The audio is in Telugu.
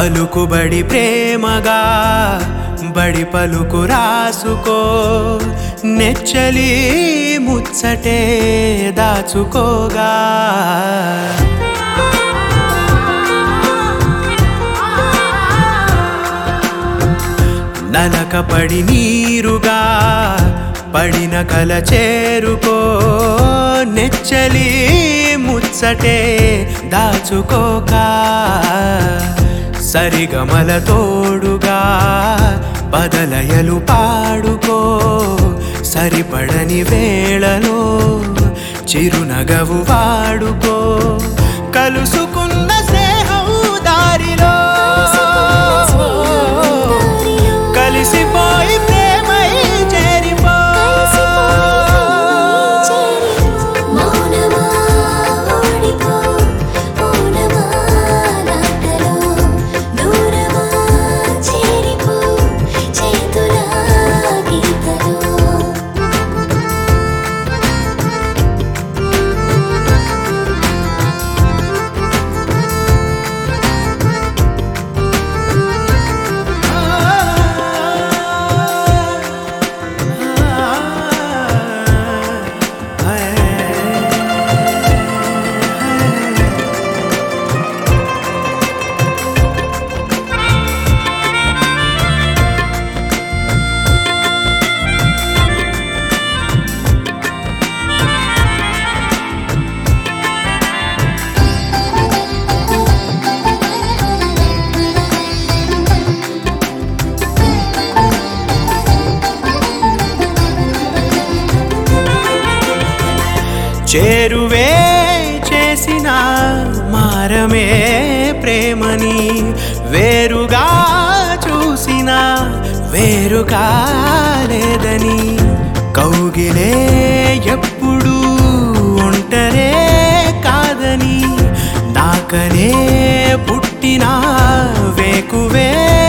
పలుకుబడి ప్రేమగా బడి పలుకు రాసుకో నెచ్చలి ముచ్చటే దాచుకోగా నలకపడి నీరుగా పడిన కల చేరుకో నెచ్చలి ముచ్చటే దాచుకోక సరిగమల తోడుగా బదలయలు పాడుకో సరిపడని వేళలో చిరునగవు వాడుకో కలుసుకున్న స్నేహం దారిలో కలిసిపోయి ప్రేమై చేరిపో మౌనమా ఓడిపో మౌనమా నాటలో దూరమా చేరిపో చేతుల గీతలో చేరువే చేసిన మారమే ప్రేమని వేరుగా చూసిన వేరుగా లేదని కౌగిలే ఎప్పుడు ఒంటరే కాదని నాకనే పుట్టిన వేకువే